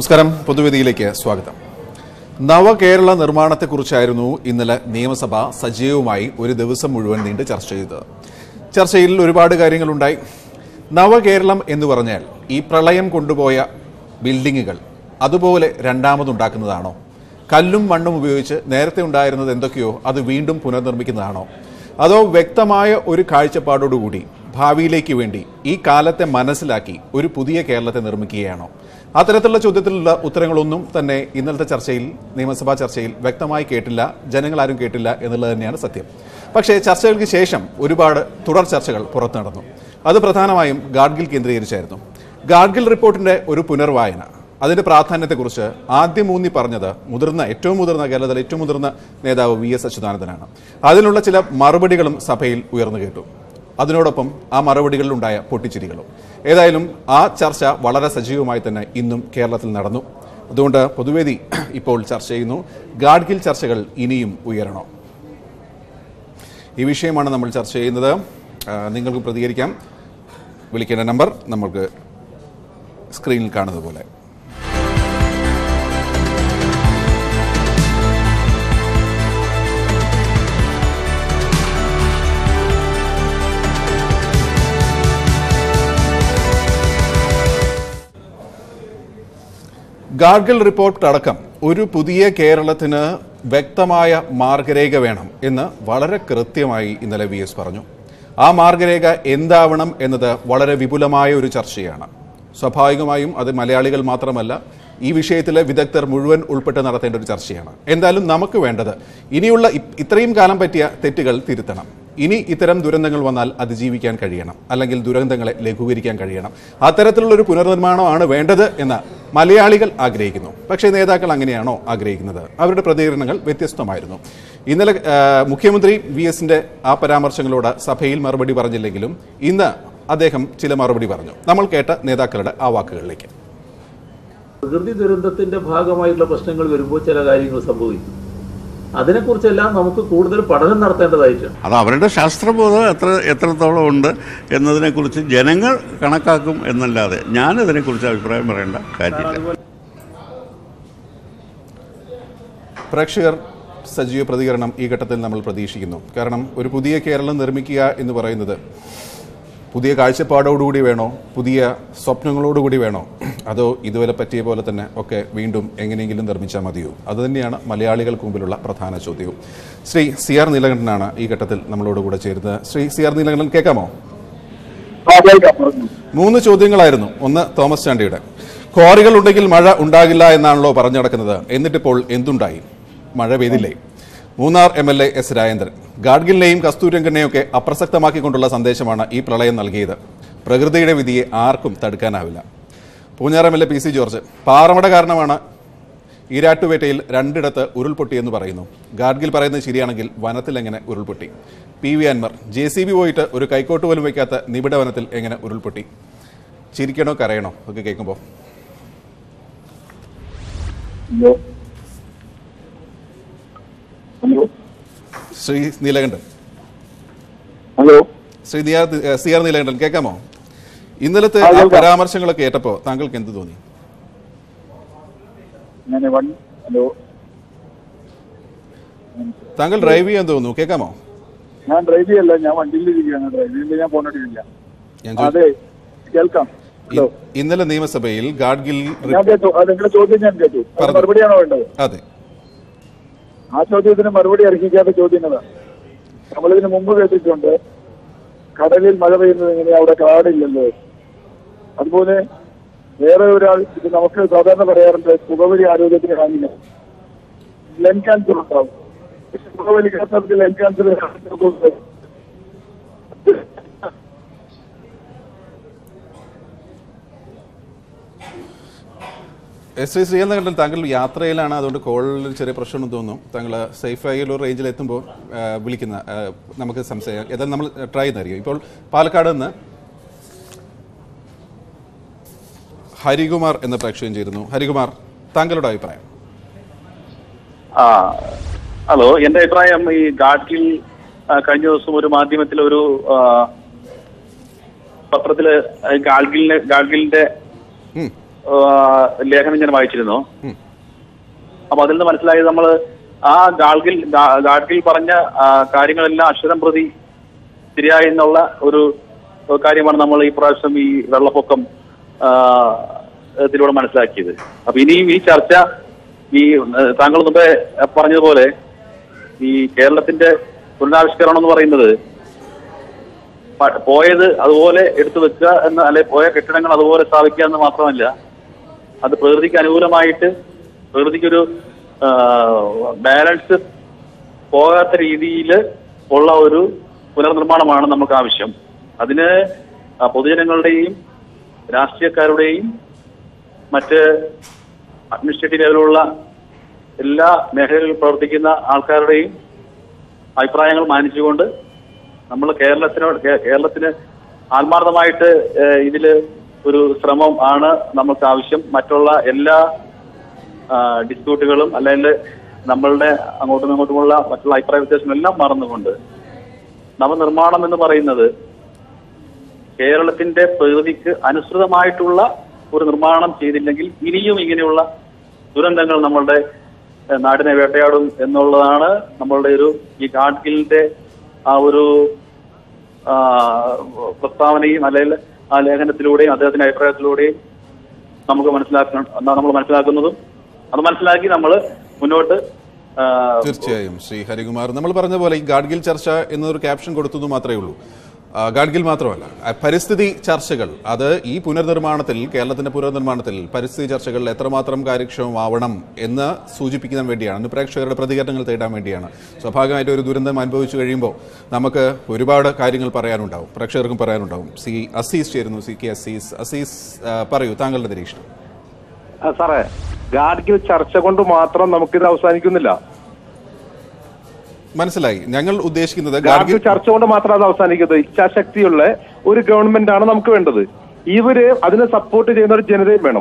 നമസ്കാരം പൊതുവേദിയിലേക്ക് സ്വാഗതം നവകേരള നിർമ്മാണത്തെക്കുറിച്ചായിരുന്നു ഇന്നലെ നിയമസഭ സജീവമായി ഒരു ദിവസം മുഴുവൻ നീണ്ട് ചർച്ച ചെയ്തത് ചർച്ചയിൽ ഒരുപാട് കാര്യങ്ങളുണ്ടായി നവകേരളം എന്ന് പറഞ്ഞാൽ ഈ പ്രളയം കൊണ്ടുപോയ ബിൽഡിങ്ങുകൾ അതുപോലെ രണ്ടാമതുണ്ടാക്കുന്നതാണോ കല്ലും മണ്ണും ഉപയോഗിച്ച് നേരത്തെ ഉണ്ടായിരുന്നത് എന്തൊക്കെയോ അത് വീണ്ടും പുനർനിർമ്മിക്കുന്നതാണോ അതോ വ്യക്തമായ ഒരു കാഴ്ചപ്പാടോടുകൂടി ഭാവിയിലേക്ക് വേണ്ടി ഈ കാലത്തെ മനസ്സിലാക്കി ഒരു പുതിയ കേരളത്തെ നിർമ്മിക്കുകയാണോ അത്തരത്തിലുള്ള ചോദ്യത്തിലുള്ള ഉത്തരങ്ങളൊന്നും തന്നെ ഇന്നലത്തെ ചർച്ചയിൽ നിയമസഭാ ചർച്ചയിൽ വ്യക്തമായി കേട്ടില്ല ജനങ്ങളാരും കേട്ടില്ല എന്നുള്ളത് തന്നെയാണ് സത്യം പക്ഷേ ചർച്ചകൾക്ക് ശേഷം ഒരുപാട് തുടർ ചർച്ചകൾ പുറത്തു നടന്നു അത് പ്രധാനമായും ഗാഡ്ഗിൽ കേന്ദ്രീകരിച്ചായിരുന്നു ഗാഡ്ഗിൽ റിപ്പോർട്ടിന്റെ ഒരു പുനർവായന അതിന്റെ പ്രാധാന്യത്തെക്കുറിച്ച് ആദ്യം ഊന്നി പറഞ്ഞത് മുതിർന്ന ഏറ്റവും മുതിർന്ന കേരളത്തിലെ ഏറ്റവും മുതിർന്ന നേതാവ് വി എസ് അച്യുതാനന്ദനാണ് അതിനുള്ള ചില മറുപടികളും സഭയിൽ ഉയർന്നു കേട്ടു അതിനോടൊപ്പം ആ മറുപടികളിലുണ്ടായ പൊട്ടിച്ചിരികളും ഏതായാലും ആ ചർച്ച വളരെ സജീവമായി തന്നെ ഇന്നും കേരളത്തിൽ നടന്നു അതുകൊണ്ട് പൊതുവേദി ഇപ്പോൾ ചർച്ച ചെയ്യുന്നു ഗാഡ്ഗിൽ ചർച്ചകൾ ഇനിയും ഉയരണോ ഈ വിഷയമാണ് നമ്മൾ ചർച്ച ചെയ്യുന്നത് ആ, നിങ്ങൾക്ക് പ്രതികരിക്കാം വിളിക്കേണ്ട നമ്പർ നമുക്ക് സ്ക്രീനിൽ കാണുന്നത് പോലെ ഗാഡ്ഗിൽ റിപ്പോർട്ട് അടക്കം ഒരു പുതിയ കേരളത്തിന് വ്യക്തമായ മാർഗരേഖ വേണം എന്ന് വളരെ കൃത്യമായി ഇന്നലെ വി എസ് പറഞ്ഞു ആ മാർഗരേഖ എന്താവണം എന്നത് വളരെ വിപുലമായ ഒരു ചർച്ചയാണ് സ്വാഭാവികമായും അത് മലയാളികൾ മാത്രമല്ല ഈ വിഷയത്തിലെ വിദഗ്ധർ മുഴുവൻ ഉൾപ്പെട്ട് നടത്തേണ്ട ഒരു ചർച്ചയാണ് എന്തായാലും നമുക്ക് വേണ്ടത് ഇനിയുള്ള ഇ- ഇത്രയും കാലം പറ്റിയ തെറ്റുകൾ തിരുത്തണം ഇനി ഇത്തരം ദുരന്തങ്ങൾ വന്നാൽ അതിജീവിക്കാൻ കഴിയണം അല്ലെങ്കിൽ ദുരന്തങ്ങളെ ലഘൂകരിക്കാൻ കഴിയണം അത്തരത്തിലുള്ള ഒരു പുനർനിർമ്മാണമാണ് വേണ്ടത് എന്ന് മലയാളികൾ ആഗ്രഹിക്കുന്നു പക്ഷേ നേതാക്കൾ അങ്ങനെയാണോ ആഗ്രഹിക്കുന്നത് അവരുടെ പ്രതികരണങ്ങൾ വ്യത്യസ്തമായിരുന്നു ഇന്നലെ ആ, മുഖ്യമന്ത്രി വി എസിന്റെ ആ പരാമർശങ്ങളോട് സഭയിൽ മറുപടി പറഞ്ഞില്ലെങ്കിലും ഇന്ന് അദ്ദേഹം ചില മറുപടി പറഞ്ഞു നമ്മൾ കേട്ട നേതാക്കളുടെ ആ വാക്കുകളിലേക്ക് പ്രകൃതി ദുരന്തത്തിന്റെ ഭാഗമായിട്ടുള്ള പ്രശ്നങ്ങൾ വരുമ്പോൾ ചില കാര്യങ്ങൾ സംഭവിക്കും അതിനെക്കുറിച്ചെല്ലാം നമുക്ക് കൂടുതൽ പഠനം നടത്തേണ്ടതായിട്ടുണ്ട് അത് അവരുടെ ശാസ്ത്രബോധം എത്ര എത്രത്തോളം ഉണ്ട് എന്നതിനെക്കുറിച്ച് ജനങ്ങൾ കണക്കാക്കും എന്നല്ലാതെ ഞാൻ ഇതിനെക്കുറിച്ച് അഭിപ്രായം പറയേണ്ട കാര്യമില്ല പ്രേക്ഷകർ സജീവ പ്രതികരണം ഈ ഘട്ടത്തിൽ നമ്മൾ പ്രതീക്ഷിക്കുന്നു കാരണം ഒരു പുതിയ കേരളം നിർമ്മിക്കുക എന്ന് പറയുന്നത് പുതിയ കാഴ്ചപ്പാടോടുകൂടി വേണോ പുതിയ സ്വപ്നങ്ങളോടുകൂടി വേണോ അതോ ഇതുവരെ പറ്റിയ പോലെ തന്നെ ഒക്കെ വീണ്ടും എങ്ങനെയെങ്കിലും നിർമ്മിച്ചാൽ മതിയോ അത് തന്നെയാണ് മലയാളികൾക്ക് മുമ്പിലുള്ള പ്രധാന ചോദ്യവും ശ്രീ സി ആർ നീലകണ്ഠനാണ് ഈ ഘട്ടത്തിൽ നമ്മളോട് കൂടെ ചേരുന്നത് ശ്രീ സി ആർ നീലകണ്ഠൻ കേൾക്കാമോ മൂന്ന് ചോദ്യങ്ങളായിരുന്നു ഒന്ന് തോമസ് ചാണ്ടിയുടെ ക്വാറികൾ ഉണ്ടെങ്കിൽ മഴ ഉണ്ടാകില്ല എന്നാണല്ലോ പറഞ്ഞു നടക്കുന്നത് എന്നിട്ടിപ്പോൾ എന്തുണ്ടായി മഴ പെയ്തില്ലേ Munnar M L A S Rajendran ഗാഡ്ഗിലിനെയും കസ്തൂരംഗനെയും ഒക്കെ അപ്രസക്തമാക്കിക്കൊണ്ടുള്ള സന്ദേശമാണ് ഈ പ്രളയം നൽകിയത് പ്രകൃതിയുടെ വിധിയെ ആർക്കും തടുക്കാനാവില്ല Poonjar M L A P C George പാറമട കാരണമാണ് ഈരാട്ടുപേട്ടയിൽ രണ്ടിടത്ത് ഉരുൾപൊട്ടിയെന്ന് പറയുന്നു ഗാഡ്ഗിൽ പറയുന്നത് ശരിയാണെങ്കിൽ വനത്തിൽ എങ്ങനെ ഉരുൾപൊട്ടി P V Anvar J C B പോയിട്ട് ഒരു കൈക്കോട്ട് പോലും വയ്ക്കാത്ത നിബിഡ വനത്തിൽ എങ്ങനെ ഉരുൾപൊട്ടി ചിരിക്കണോ കരയണോ ഒക്കെ കേൾക്കുമ്പോൾ hello hello Shri Neelakantan hello Shri നിയാർ സി ആർ നീലകണ്ഠൻ കേൾക്കാമോ ഇന്നലത്തെ ആ, ആ കേൾക്കാം. പരാമർശങ്ങളൊക്കെ കേട്ടപ്പോൾ താങ്കൾക്ക് എന്ത് തോന്നി ഞാൻ വൺ ഹലോ താങ്കൾ ഡ്രൈവ് ചെയ്യാൻ തോന്നുന്നു കേൾക്കാമോ ഞാൻ ഡ്രൈവ് ചെയ്യല്ല ഞാൻ വണ്ടിയിലിരിക്കുകയാണ് ഡ്രൈവ് ചെയ്യുമ്പോൾ ഞാൻ ഫോണിട്ടില്ല ഞാൻ ചോദിച്ചു. അതെ കേൾക്കാം ഹലോ ഇ- ഇന്നലെ നിയമസഭയിൽ ഗാഡ്ഗിൽ ഞാൻ കേട്ടു അത് നിങ്ങളുടെ ചോദ്യം ഞാൻ കേട്ടു അത് പറഞ്ഞു. മറുപടിയാണോ വേണ്ടത് അതെ ആ ചോദ്യത്തിന് മറുപടി അർഹിക്കാത്ത ചോദ്യങ്ങളാണ് നമ്മളിതിന് മുമ്പ് കേട്ടിട്ടുണ്ട് കടലിൽ മഴ പെയ്യുന്നത് എങ്ങനെയാ അവിടെ കാടില്ലല്ലോ അതുപോലെ വേറെ ഒരാൾ ഇത് നമുക്ക് സാധാരണ പറയാറുണ്ട് പുകവലി ആരോഗ്യത്തിന് ഹാനില്ല ലെൻ ക്യാൻസർ ഉണ്ടാവും പക്ഷെ പുകവലിക്കാത്തവർക്ക് lung cancer S Shri Sreekantan താങ്കൾ യാത്രയിലാണ് അതുകൊണ്ട് കോളിൽ ചെറിയ പ്രശ്നമുണ്ടെന്ന് തോന്നുന്നു താങ്കൾ സേഫായി ഒരു റേഞ്ചിൽ എത്തുമ്പോൾ ആ, വിളിക്കുന്ന ആ, നമുക്ക് സംശയം ഏതായാലും നമ്മൾ ട്രൈ ചെയ്യുന്നതായിരിക്കും ഇപ്പോൾ പാലക്കാട് നിന്ന് ഹരികുമാർ എന്ന പ്രേക്ഷകൻ ചേരുന്നു ഹരികുമാർ താങ്കളുടെ അഭിപ്രായം ആ ഹലോ എന്റെ അഭിപ്രായം ഈ ഗാഡ്ഗിൽ ആ, കഴിഞ്ഞ ദിവസം ഒരു മാധ്യമത്തിൽ ഒരു ആ, പത്രത്തില് ഗാഡ്ഗിലിനെ ഗാഡ്ഗിലിന്റെ ഉം. ആ, ലേഖനം ഞാൻ വായിച്ചിരുന്നു അപ്പൊ അതിൽ നിന്ന് മനസ്സിലായത് നമ്മൾ ആ ഗാഡ്ഗിൽ ഗാ- ഗാഡ്ഗിൽ പറഞ്ഞ ആ, കാര്യങ്ങളെല്ലാം അക്ഷരം പ്രതി ശരിയായി എന്നുള്ള ഒരു കാര്യമാണ് നമ്മൾ ഈ പ്രാവശ്യം ഈ വെള്ളപ്പൊക്കം ആ, ഇതിലൂടെ മനസ്സിലാക്കിയത് അപ്പൊ ഇനിയും ഈ ചർച്ച ഈ ഏ, താങ്കൾ മുമ്പേ പറഞ്ഞതുപോലെ ഈ കേരളത്തിന്റെ പുനരാവിഷ്കരണം എന്ന് പറയുന്നത് പ- പോയത് അതുപോലെ എടുത്തു വെക്കുക എന്ന് അല്ലെ പോയ കെട്ടിടങ്ങൾ അതുപോലെ സ്ഥാപിക്കുക എന്ന് മാത്രമല്ല അത് പ്രകൃതിക്ക് അനുകൂലമായിട്ട് പ്രകൃതിക്കൊരു ബാലൻസ് പോകാത്ത രീതിയിൽ ഉള്ള ഒരു പുനർനിർമ്മാണമാണ് നമുക്ക് ആവശ്യം അതിന് ആ, പൊതുജനങ്ങളുടെയും രാഷ്ട്രീയക്കാരുടെയും മറ്റ് അഡ്മിനിസ്ട്രേറ്റീവ് ലെവലുള്ള എല്ലാ മേഖലകളിൽ പ്രവർത്തിക്കുന്ന ആൾക്കാരുടെയും അഭിപ്രായങ്ങൾ മാനിച്ചുകൊണ്ട് നമ്മൾ കേരളത്തിനോട് കേ- കേരളത്തിന് ആത്മാർത്ഥമായിട്ട് ഏഹ്, ഇതില് ഒരു ശ്രമം ആണ് നമുക്ക് ആവശ്യം മറ്റുള്ള എല്ലാ ഡിസ്പ്യൂട്ടുകളും അല്ലെങ്കിൽ നമ്മളുടെ അങ്ങോട്ടും ഇങ്ങോട്ടുമുള്ള മറ്റുള്ള അഭിപ്രായ വ്യത്യാസങ്ങളെല്ലാം മറന്നുകൊണ്ട് നവനിർമ്മാണം എന്ന് പറയുന്നത് കേരളത്തിന്റെ പ്രകൃതിക്ക് അനുസൃതമായിട്ടുള്ള ഒരു നിർമ്മാണം ചെയ്തില്ലെങ്കിൽ ഇനിയും ഇങ്ങനെയുള്ള ദുരന്തങ്ങൾ നമ്മളുടെ ഏഹ്, നാടിനെ വേട്ടയാടും എന്നുള്ളതാണ് നമ്മളുടെ ഒരു ഈ ഗാഡ്ഗിലിന്റെ ആ ഒരു ആ, പ്രസ്താവനയും അല്ലെങ്കിൽ ആ ലേഖനത്തിലൂടെയും അദ്ദേഹത്തിന്റെ അഭിപ്രായത്തിലൂടെയും നമുക്ക് മനസ്സിലാക്കണം നമ്മൾ മനസ്സിലാക്കുന്നതും അത് മനസ്സിലാക്കി നമ്മൾ മുന്നോട്ട് ആ, തീർച്ചയായും ശ്രീ ഹരികുമാർ നമ്മൾ പറഞ്ഞ പോലെ ഈ ഗാഡ്ഗിൽ ചർച്ച എന്നൊരു ക്യാപ്ഷൻ കൊടുത്തത് മാത്രമേ ഉള്ളൂ ആ, ഗാഡ്ഗിൽ മാത്രമല്ല ആ, പരിസ്ഥിതി ചർച്ചകൾ അത് ഈ പുനർനിർമ്മാണത്തിൽ കേരളത്തിന്റെ പുനർനിർമ്മാണത്തിൽ പരിസ്ഥിതി ചർച്ചകൾ എത്രമാത്രം കാര്യക്ഷമമാവണം എന്ന് സൂചിപ്പിക്കാൻ വേണ്ടിയാണ് ഇന്ന് പ്രേക്ഷകരുടെ പ്രതികരണങ്ങൾ തേടാൻ വേണ്ടിയാണ് സ്വാഭാവികമായിട്ട് ഒരു ദുരന്തം അനുഭവിച്ചു കഴിയുമ്പോൾ നമുക്ക് ഒരുപാട് കാര്യങ്ങൾ പറയാനുണ്ടാവും പ്രേക്ഷകർക്കും പറയാനുണ്ടാവും സി അസീസ് ചേരുന്നു സി കെ അസീസ് അസീസ് ആ, പറയൂ താങ്കളുടെ നിരീക്ഷണം ആ, സാറേ ഗാഡ്ഗിൽ ചർച്ച കൊണ്ട് മാത്രം നമുക്കിത് അവസാനിക്കുന്നില്ല മനസ്സിലായി ഞങ്ങൾ ഉദ്ദേശിക്കുന്നത് ഗാഡ്ഗിൽ ഗാഡ്ഗിൽ ചർച്ച കൊണ്ട് മാത്രം അത് അവസാനിക്കുന്നത് ഇച്ഛാശക്തിയുള്ള ഒരു ഗവൺമെന്റ് ആണ് നമുക്ക് വേണ്ടത് ഇവര് അതിനെ സപ്പോർട്ട് ചെയ്യുന്ന ഒരു ജനതയും വേണം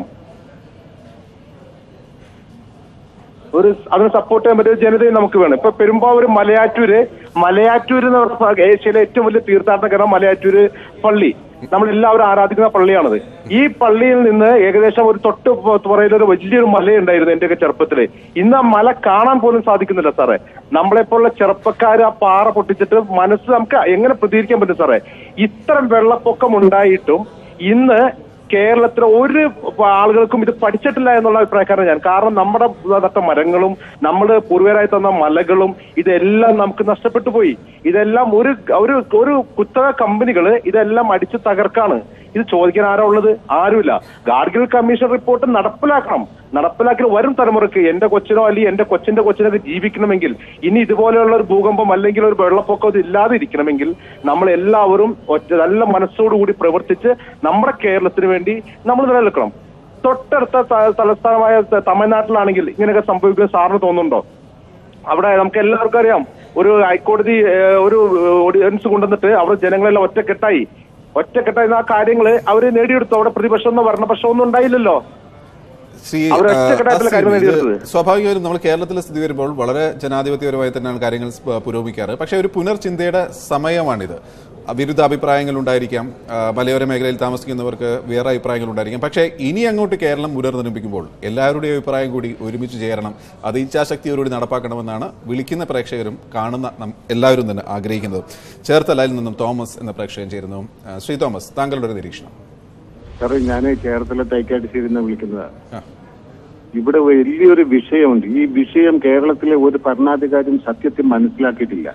ഒരു അതിനെ സപ്പോർട്ട് ചെയ്യാൻ പറ്റിയ ഒരു ജനതയും നമുക്ക് വേണം ഇപ്പൊ പെരുമ്പാവൂര് മലയാറ്റൂര് മലയാറ്റൂര് എന്ന് പറഞ്ഞ ഏഷ്യയിലെ ഏറ്റവും വലിയ തീർത്ഥാടന കേന്ദ്രം മലയാറ്റൂര് പള്ളി നമ്മൾ എല്ലാവരും ആരാധിക്കുന്ന പള്ളിയാണത് ഈ പള്ളിയിൽ നിന്ന് ഏകദേശം ഒരു തൊട്ട് പുറയിൽ ഒരു വലിയൊരു മലയുണ്ടായിരുന്നു എന്റെയൊക്കെ ചെറുപ്പത്തില് ഇന്ന് ആ മല കാണാൻ പോലും സാധിക്കുന്നില്ല സാറേ നമ്മളെപ്പോലുള്ള ചെറുപ്പക്കാർ ആ പാറ പൊട്ടിച്ചിട്ട് മനസ്സ് നമുക്ക് എങ്ങനെ പ്രതികരിക്കാൻ പറ്റും സാറേ ഇത്തരം വെള്ളപ്പൊക്കം ഉണ്ടായിട്ടും ഇന്ന് കേരളത്തിലെ ഒരു ആളുകൾക്കും ഇത് പഠിച്ചിട്ടില്ല എന്നുള്ള അഭിപ്രായക്കാരൻ ഞാൻ കാരണം നമ്മുടെ നട്ട മരങ്ങളും നമ്മൾ പൂർവ്വരായി തന്ന മലകളും ഇതെല്ലാം നമുക്ക് നഷ്ടപ്പെട്ടു പോയി ഇതെല്ലാം ഒരു ഒരു ഒരു കുത്തക കമ്പനികൾ ഇതെല്ലാം അടിച്ചു തകർക്കാണ് ഇത് ചോദിക്കാൻ ആരാ ഉള്ളത് ആരുമില്ല ഗാഡ്ഗിൽ കമ്മീഷൻ റിപ്പോർട്ട് നടപ്പിലാക്കണം നടപ്പിലാക്കി വരും തലമുറയ്ക്ക് എന്റെ കൊച്ചിനോ അല്ലെങ്കിൽ എന്റെ കൊച്ചിന്റെ കൊച്ചിനൊക്കെ ജീവിക്കണമെങ്കിൽ ഇനി ഇതുപോലെയുള്ള ഒരു ഭൂകമ്പം അല്ലെങ്കിൽ ഒരു വെള്ളപ്പൊക്കം ഇത് ഇല്ലാതെ ഇരിക്കണമെങ്കിൽ നമ്മൾ എല്ലാവരും ഒറ്റ നല്ല മനസ്സോടുകൂടി പ്രവർത്തിച്ച് നമ്മുടെ കേരളത്തിന് വേണ്ടി നമ്മൾ നിലനിൽക്കണം തൊട്ടടുത്ത ത- തലസ്ഥാനമായ ത- തമിഴ്നാട്ടിലാണെങ്കിൽ ഇങ്ങനെയൊക്കെ സംഭവിക്കുന്ന സാറിന് തോന്നുന്നുണ്ടോ അവിടെ നമുക്ക് എല്ലാവർക്കും അറിയാം ഒരു ഹൈക്കോടതി ഏഹ്, ഒരു ഓഡിയൻസ് കൊണ്ടുവന്നിട്ട് അവിടെ ജനങ്ങളെല്ലാം ഒറ്റക്കെട്ടായി ഒറ്റക്കെട്ടായി ആ കാര്യങ്ങള് അവര് നേടിയെടുത്തു അവിടെ പ്രതിപക്ഷമൊന്നും ഭരണപക്ഷമൊന്നും ഉണ്ടായില്ലല്ലോ ശ്രീ അവർ ആ, ഒറ്റക്കെട്ടായിട്ടുള്ള കാര്യങ്ങൾ അസീം, ഇത് നേടിയെടുത്തത്. സ്വാഭാവികമായും നമ്മൾ കേരളത്തിലെ സ്ഥിതി വരുമ്പോൾ വളരെ ജനാധിപത്യപരമായി തന്നെയാണ് കാര്യങ്ങൾ സ് പുരോഗമിക്കാറ് പക്ഷേ ഒരു പുനർചിന്തയുടെ സമയമാണിത് ആ, വിരുദ്ധ അഭിപ്രായങ്ങൾ ഉണ്ടായിരിക്കാം ആ, മലയോര മേഖലയിൽ താമസിക്കുന്നവർക്ക് വേറെ അഭിപ്രായങ്ങൾ ഉണ്ടായിരിക്കാം പക്ഷേ ഇനി അങ്ങോട്ട് കേരളം പുനർനിർമ്മിക്കുമ്പോൾ എല്ലാവരുടെയും അഭിപ്രായം കൂടി ഒരുമിച്ച് ചേരണം അത് ഇച്ഛാശക്തിയോടുകൂടി നടപ്പാക്കണമെന്നാണ് വിളിക്കുന്ന പ്രേക്ഷകരും കാണുന്ന നം- എല്ലാവരും തന്നെ ആഗ്രഹിക്കുന്നത് ചേർത്തലയിൽ നിന്നും തോമസ് എന്ന പ്രേക്ഷകൻ ചേരുന്നു ആ, ശ്രീ തോമസ് താങ്കളുടെ ഒരു നിരീക്ഷണം സാറേ ഞാൻ കേരളത്തിലെ തൈക്കാട്ടുശ്ശേരി നിന്ന് വിളിക്കുന്നതാണ് ആ. ഇവിടെ വലിയൊരു വിഷയമുണ്ട് ഈ വിഷയം കേരളത്തിലെ ഒരു ഭരണാധികാരിയും സത്യത്തിൽ മനസ്സിലാക്കിയിട്ടില്ല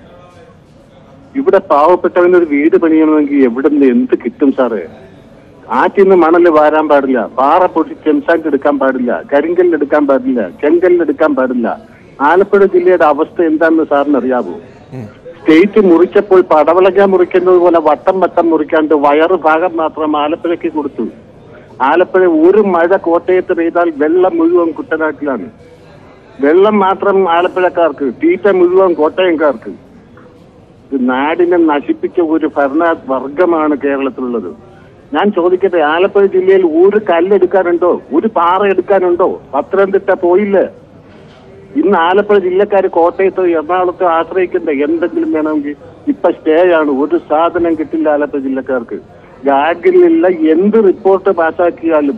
ഇവിടെ പാവപ്പെട്ടവന് ഒരു വീട് പണിയണമെങ്കിൽ എവിടെ നിന്ന് എന്ത് കിട്ടും സാറേ ആറ്റിൽ നിന്ന് മണല് വാരാൻ പാടില്ല പാറ പൊട്ടി ചെംസാക്ക് എടുക്കാൻ പാടില്ല കരിങ്കല്ല് എടുക്കാൻ പാടില്ല ചെങ്കല്ല് എടുക്കാൻ പാടില്ല ആലപ്പുഴ ജില്ലയുടെ അവസ്ഥ എന്താണെന്ന് സാറിന് അറിയാവോ സ്റ്റേറ്റ് മുറിച്ചപ്പോൾ പടവളക്ക മുറിക്കുന്നത് പോലെ വട്ടം വട്ടം മുറിക്കാണ്ട് വയറ് ഭാഗം മാത്രം ആലപ്പുഴയ്ക്ക് കൊടുത്തു ആലപ്പുഴ ഒരു മഴ കോട്ടയത്ത് പെയ്താൽ വെള്ളം മുഴുവൻ കുട്ടനാട്ടിലാണ് വെള്ളം മാത്രം ആലപ്പുഴക്കാർക്ക് തീറ്റ മുഴുവൻ കോട്ടയംകാർക്ക് ഇത് നാടിനെ നശിപ്പിച്ച ഒരു ഭരണ വർഗമാണ് കേരളത്തിലുള്ളത് ഞാൻ ചോദിക്കട്ടെ ആലപ്പുഴ ജില്ലയിൽ ഒരു കല്ലെടുക്കാനുണ്ടോ ഒരു പാറ എടുക്കാനുണ്ടോ പത്തനംതിട്ട പോയില്ലേ ഇന്ന് ആലപ്പുഴ ജില്ലക്കാർ കോട്ടയത്തോ എറണാകുളത്തോ ആശ്രയിക്കണ്ട എന്തെങ്കിലും വേണമെങ്കിൽ ഇപ്പൊ സ്റ്റേ ആണ് ഒരു സാധനം കിട്ടില്ല ആലപ്പുഴ ജില്ലക്കാർക്ക് ഗാഡ്ഗിലുള്ള എന്ത് റിപ്പോർട്ട് പാസ്സാക്കിയാലും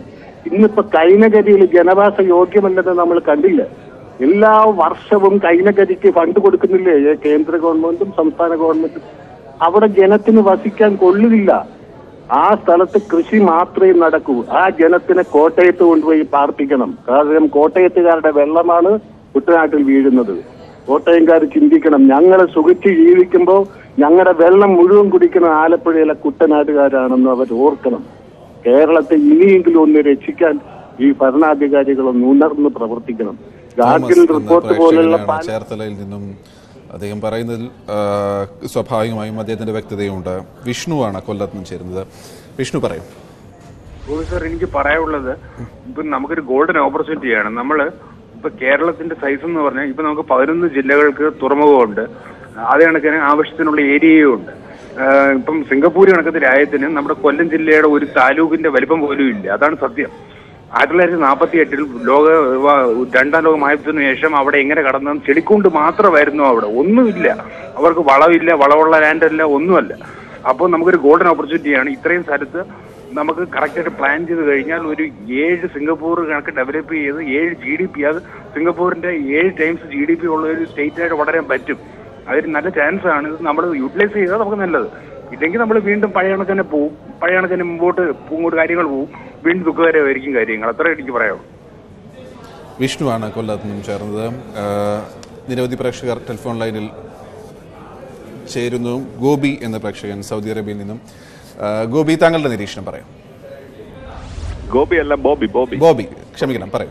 ഇന്നിപ്പോ കൈനകരിയിൽ ജനവാസ യോഗ്യമല്ലെന്ന് നമ്മൾ കണ്ടില്ല എല്ലാ വർഷവും കൈനകരിക്ക് ഫണ്ട് കൊടുക്കുന്നില്ലേ ഏ കേന്ദ്ര ഗവൺമെന്റും സംസ്ഥാന ഗവൺമെന്റും അവിടെ ജനത്തിന് വസിക്കാൻ കൊള്ളുന്നില്ല ആ സ്ഥലത്ത് കൃഷി മാത്രമേ നടക്കൂ ആ ജനത്തിനെ കോട്ടയത്ത് കൊണ്ടുപോയി പാർപ്പിക്കണം കാരണം കോട്ടയത്തുകാരുടെ വെള്ളമാണ് കുട്ടനാട്ടിൽ വീഴുന്നത് കോട്ടയംകാർ ചിന്തിക്കണം ഞങ്ങൾ സുഖിച്ച് ജീവിക്കുമ്പോൾ ഞങ്ങളുടെ വെള്ളം മുഴുവൻ കുടിക്കുന്ന ആലപ്പുഴയിലെ കുട്ടനാട്ടുകാരാണെന്ന് അവർ ഓർക്കണം കേരളത്തെ ഇനിയെങ്കിലും ഒന്ന് രക്ഷിക്കാൻ ഈ ഭരണാധികാരികൾ ഒന്ന് ഉണർന്ന് പ്രവർത്തിക്കണം ഗാർഗിൽ തോമസ് എന്ന റിപ്പോർട്ട് പോലുള്ള പ്രേക്ഷകനാണ് പല ചേർത്തലയിൽ നിന്നും അദ്ദേഹം പറയുന്നതിൽ ആ, സ്വാഭാവികമായും അദ്ദേഹത്തിന്റെ വ്യക്തതയുണ്ട് വിഷ്ണുവാണ് കൊല്ലത്ത് നിന്ന് ചേരുന്നത് വിഷ്ണു പറയും ഗോപി സാർ എനിക്ക് പറയാനുള്ളത് ഇപ്പൊ നമുക്കൊരു ഗോൾഡൻ ഓപ്പർച്യൂണിറ്റിയാണ് നമ്മള് ഇപ്പൊ കേരളത്തിന്റെ സൈസ് എന്ന് പറഞ്ഞാൽ ഇപ്പൊ നമുക്ക് പതിനൊന്ന് ജില്ലകൾക്ക് തുറമുഖമുണ്ട് അതേ കണക്കിന് ആവശ്യത്തിനുള്ള ഏരിയയും ഉണ്ട് ആഹ് ഇപ്പം സിംഗപ്പൂർ കണക്കത്തെ രാജ്യത്തിന് നമ്മുടെ കൊല്ലം ജില്ലയുടെ ഒരു താലൂക്കിന്റെ വലിപ്പം പോലും ഇല്ല അതാണ് സത്യം ആയിരത്തി തൊള്ളായിരത്തി നാൽപ്പത്തി എട്ടിൽ ലോക വ- രണ്ടാം ലോക മഹായുദ്ധത്തിന് ശേഷം അവിടെ എങ്ങനെ കടന്നു ചെടിക്കൊണ്ട് മാത്രമായിരുന്നു അവിടെ ഒന്നുമില്ല അവർക്ക് വളമില്ല വളമുള്ള ലാൻഡല്ല ഒന്നുമല്ല അപ്പോൾ നമുക്കൊരു ഗോൾഡൻ ഓപ്പർച്യൂണിറ്റിയാണ് ഇത്രയും സ്ഥലത്ത് നമുക്ക് കറക്റ്റായിട്ട് പ്ലാൻ ചെയ്ത് കഴിഞ്ഞാൽ ഒരു ഏഴ് സിംഗപ്പൂർ കണക്ക് ഡെവലപ്പ് ചെയ്ത് ഏഴ് ജി ഡി പി അത് സിംഗപ്പൂരിന്റെ ഏഴ് ടൈംസ് ജി ഡി പി ഉള്ള ഒരു സ്റ്റേറ്റ് ആയിട്ട് വളരാൻ പറ്റും അതൊരു നല്ല ചാൻസ് ആണ് ഇത് നമ്മൾ യൂട്ടിലൈസ് ചെയ്താൽ നമുക്ക് നല്ലത് ഇല്ലെങ്കിൽ നമ്മൾ വീണ്ടും പഴയ കണക്ക് തന്നെ പോവും പഴയ കണക്ക് തന്നെ മുമ്പോട്ട് മുമ്പോട്ട് കാര്യങ്ങൾ പോവും വീണ്ടും ദുഃഖകരമായിരിക്കും കാര്യങ്ങൾ അത്ര എനിക്ക് പറയാം വിഷ്ണുവാണ് കൊല്ലത്ത് നിന്നും ചേർന്നത് ആ, നിരവധി പ്രേക്ഷകർ ടെലിഫോൺ ലൈനിൽ ചേരുന്നു ഗോപി എന്ന പ്രേക്ഷകൻ സൗദി അറേബ്യയിൽ നിന്നും ആ, ഗോപി താങ്കളുടെ നിരീക്ഷണം പറയാം ഗോപി അല്ല ബോബി ബോബി ബോബി ക്ഷമിക്കണം പറയൂ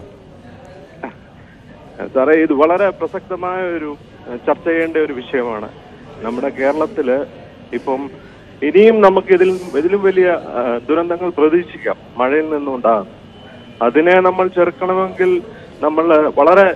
സാറേ ഇത് വളരെ പ്രസക്തമായ ഒരു ഏഹ്, ചർച്ച ചെയ്യേണ്ട ഒരു വിഷയമാണ് നമ്മുടെ കേരളത്തില് ഇപ്പം ഇനിയും നമുക്ക് ഇതിൽ ഇതിലും വലിയ ഏഹ്, ദുരന്തങ്ങൾ പ്രതീക്ഷിക്കാം മഴയിൽ നിന്നുണ്ടാകും അതിനെ നമ്മൾ ചെറുക്കണമെങ്കിൽ നമ്മൾ വളരെ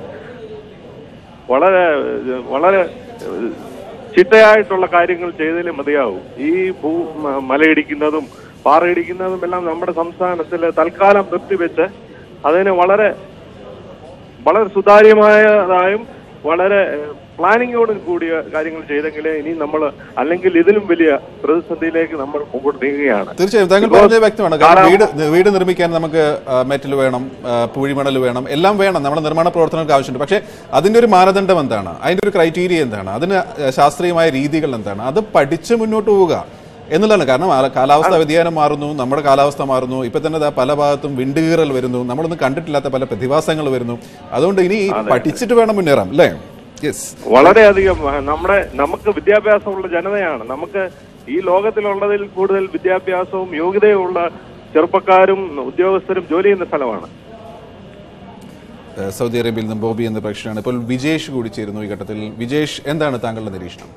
വളരെ ഏഹ്, വളരെ ഏഹ്, ചിട്ടയായിട്ടുള്ള കാര്യങ്ങൾ ചെയ്താലേ മതിയാവും ഈ ഭൂ മ- മലയിടിക്കുന്നതും പാറയിടിക്കുന്നതും എല്ലാം നമ്മുടെ സംസ്ഥാനത്തിൽ തൽക്കാലം നിർത്തിവെച്ച് അതിന് വളരെ വളരെ സുതാര്യമായതായും വളരെ പ്ലാനിങ്ങോട് കൂടിയ കാര്യങ്ങൾ ചെയ്തെങ്കിലേ ഇനി നമ്മൾ അല്ലെങ്കിൽ ഇതിലും വലിയ പ്രതിസന്ധിയിലേക്ക് നമ്മൾ മുമ്പോട്ട് നീങ്ങുകയാണ് തീർച്ചയായും താങ്കൾ ഇപ്പോൾ പറഞ്ഞത് വ്യക്തമാണ് കാരണം കാരണം- വീട് വീട് നിർമ്മിക്കാൻ നമുക്ക് മെറ്റൽ വേണം ആ, പൂഴിമണൽ വേണം എല്ലാം വേണം നമ്മുടെ നിർമ്മാണ പ്രവർത്തനങ്ങൾക്ക് ആവശ്യമുണ്ട് പക്ഷേ അതിന്റെ ഒരു മാനദണ്ഡം എന്താണ് അതിന്റെ ഒരു ക്രൈറ്റീരിയ എന്താണ് അതിന് ശാസ്ത്രീയമായ രീതികൾ എന്താണ് അത് പഠിച്ച് മുന്നോട്ട് പോവുക എന്നുള്ളതാണ് കാരണം ആ കാലാവസ്ഥ വ്യതിയാനം മാറുന്നു നമ്മുടെ കാലാവസ്ഥ മാറുന്നു ഇപ്പൊ തന്നെ ദാ പല ഭാഗത്തും വിണ്ടുകീറൽ വരുന്നു നമ്മളൊന്നും കണ്ടിട്ടില്ലാത്ത പല പ്രതിഭാസങ്ങൾ വരുന്നു അതുകൊണ്ട് ഇനി പഠിച്ചിട്ട് വേണം മുന്നേറാം അല്ലേ യെസ് വളരെയധികം ആ, നമ്മുടെ നമുക്ക് വിദ്യാഭ്യാസമുള്ള ജനതയാണ് നമുക്ക് ഈ ലോകത്തിലുള്ളതിൽ കൂടുതൽ വിദ്യാഭ്യാസവും യോഗ്യതയുമുള്ള ചെറുപ്പക്കാരും ഉദ്യോഗസ്ഥരും ജോലി ചെയ്യുന്ന സ്ഥലമാണ് ഏഹ് സൗദി അറേബ്യയിൽ നിന്നും ബോബി എന്ന പ്രേക്ഷകനാണ് ഇപ്പോൾ വിജേഷ് കൂടി ചേരുന്നു ഈ ഘട്ടത്തിൽ വിജേഷ് എന്താണ് താങ്കളുടെ നിരീക്ഷണം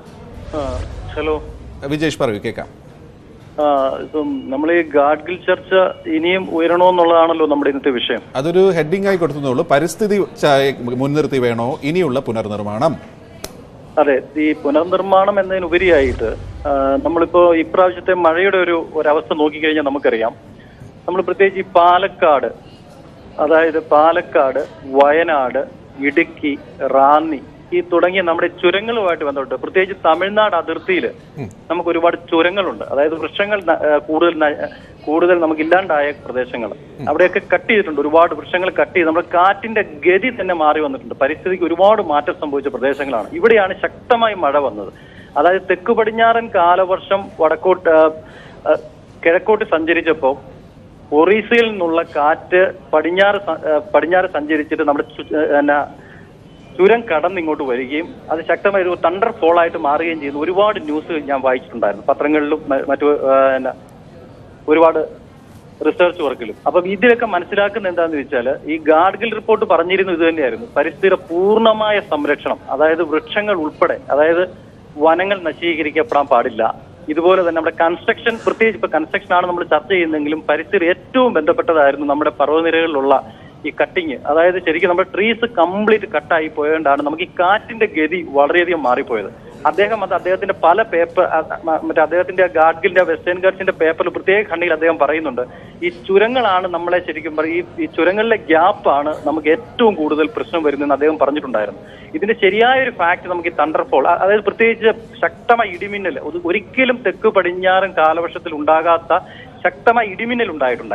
ഹലോ വിജേഷ് പറയൂ കേൾക്കാം ആ ഇപ്പം നമ്മൾ ഈ ഗാഡ്ഗിൽ ചർച്ച ഇനിയും ഉയരണമെന്നുള്ളതാണല്ലോ നമ്മുടെ ഇന്നത്തെ വിഷയം അതൊരു ഹെഡിങ് ആയി കൊടുത്തുന്നുള്ളൂ പരിസ്ഥിതി ചായ- മുൻനിർത്തി വേണോ ഇനിയുള്ള പുനർനിർമ്മാണം അതെ ഈ പുനർനിർമ്മാണം എന്നതിനുപരിയായിട്ട് ആ, നമ്മളിപ്പോ ഇപ്രാവശ്യത്തെ മഴയുടെ ഒരു ഒരവസ്ഥ നോക്കിക്കഴിഞ്ഞാൽ നമുക്കറിയാം നമ്മൾ പ്രത്യേകിച്ച് ഈ പാലക്കാട് അതായത് പാലക്കാട് വയനാട് ഇടുക്കി റാന്നി ഈ തുടങ്ങിയ നമ്മുടെ ചുരങ്ങളുമായിട്ട് ബന്ധപ്പെട്ട് പ്രത്യേകിച്ച് തമിഴ്നാട് അതിർത്തിയിൽ നമുക്ക് ഒരുപാട് ചുരങ്ങളുണ്ട് അതായത് വൃക്ഷങ്ങൾ ന- ആ, കൂടുതൽ ന- കൂടുതൽ നമുക്ക് ഇല്ലാണ്ടായ പ്രദേശങ്ങൾ അവിടെയൊക്കെ കട്ട് ചെയ്തിട്ടുണ്ട് ഒരുപാട് വൃക്ഷങ്ങൾ കട്ട് ചെയ്ത് നമ്മുടെ കാറ്റിന്റെ ഗതി തന്നെ മാറി വന്നിട്ടുണ്ട് പരിസ്ഥിതിക്ക് ഒരുപാട് മാറ്റം സംഭവിച്ച പ്രദേശങ്ങളാണ് ഇവിടെയാണ് ശക്തമായി മഴ വന്നത് അതായത് തെക്ക് പടിഞ്ഞാറൻ കാലവർഷം വടക്കോട്ട് ആ, ആ, കിഴക്കോട്ട് സഞ്ചരിച്ചപ്പോൾ ഒറീസയിൽ നിന്നുള്ള കാറ്റ് പടിഞ്ഞാറ് സ- ആ, പടിഞ്ഞാറ് സഞ്ചരിച്ചിട്ട് നമ്മുടെ ചു- ആ, എന്നാ ചുരം കടന്ന് ഇങ്ങോട്ട് വരികയും അത് ശക്തമായ ഒരു തണ്ടർ ഫോൾ ആയിട്ട് മാറുകയും ചെയ്യുന്നു ഒരുപാട് ന്യൂസ് ഞാൻ വായിച്ചിട്ടുണ്ടായിരുന്നു പത്രങ്ങളിലും മ- മറ്റു ആ, എന്നാ ഒരുപാട് റിസർച്ച് വർക്കിലും അപ്പം ഇതിലൊക്കെ മനസ്സിലാക്കുന്ന എന്താന്ന് വെച്ചാൽ ഈ ഗാഡ്ഗിൽ റിപ്പോർട്ട് പറഞ്ഞിരുന്നു ഇത് തന്നെയായിരുന്നു പരിസ്ഥിതിയുടെ പൂർണ്ണമായ സംരക്ഷണം അതായത് വൃക്ഷങ്ങൾ ഉൾപ്പെടെ അതായത് വനങ്ങൾ നശീകരിക്കപ്പെടാൻ പാടില്ല ഇതുപോലെ തന്നെ നമ്മുടെ കൺസ്ട്രക്ഷൻ പ്രത്യേകിച്ച് ഇപ്പൊ കൺസ്ട്രക്ഷൻ ആണ് നമ്മൾ ചർച്ച ചെയ്യുന്നെങ്കിലും പരിസ്ഥിതി ഏറ്റവും ബന്ധപ്പെട്ടതായിരുന്നു നമ്മുടെ പർവ്വതനിരകളിലുള്ള ഈ കട്ടിങ് അതായത് ശരിക്കും നമ്മുടെ ട്രീസ് കംപ്ലീറ്റ് കട്ടായി പോയതുകൊണ്ടാണ് നമുക്ക് ഈ കാറ്റിന്റെ ഗതി വളരെയധികം മാറിപ്പോയത് അദ്ദേഹം അത് അദ്ദേഹത്തിന്റെ പല പേപ്പർ മറ്റേ അദ്ദേഹത്തിന്റെ ഗാഡ്ഗിലിന്റെ വെസ്റ്റേൺ ഗാർഡ്സിന്റെ പേപ്പറിൽ പ്രത്യേക ഖണ്ഡിയിൽ അദ്ദേഹം പറയുന്നുണ്ട് ഈ ചുരങ്ങളാണ് നമ്മളെ ശരിക്കും പറയും ഈ ഈ ചുരങ്ങളിലെ ഗ്യാപ്പാണ് നമുക്ക് ഏറ്റവും കൂടുതൽ പ്രശ്നം വരുന്നതെന്ന് അദ്ദേഹം പറഞ്ഞിട്ടുണ്ടായിരുന്നു ഇതിന്റെ ശരിയായ ഒരു ഫാക്ട് നമുക്ക് ഈ തണ്ടർഫോൾ അതായത് പ്രത്യേകിച്ച് ശക്തമായ ഇടിമിന്നൽ ഒരു- ഒരിക്കലും തെക്ക് പടിഞ്ഞാറൻ കാലവർഷത്തിൽ ഉണ്ടാകാത്ത ശക്തമായ ഇടിമിന്നൽ ഉണ്ടായിട്ടുണ്ടായിരുന്നു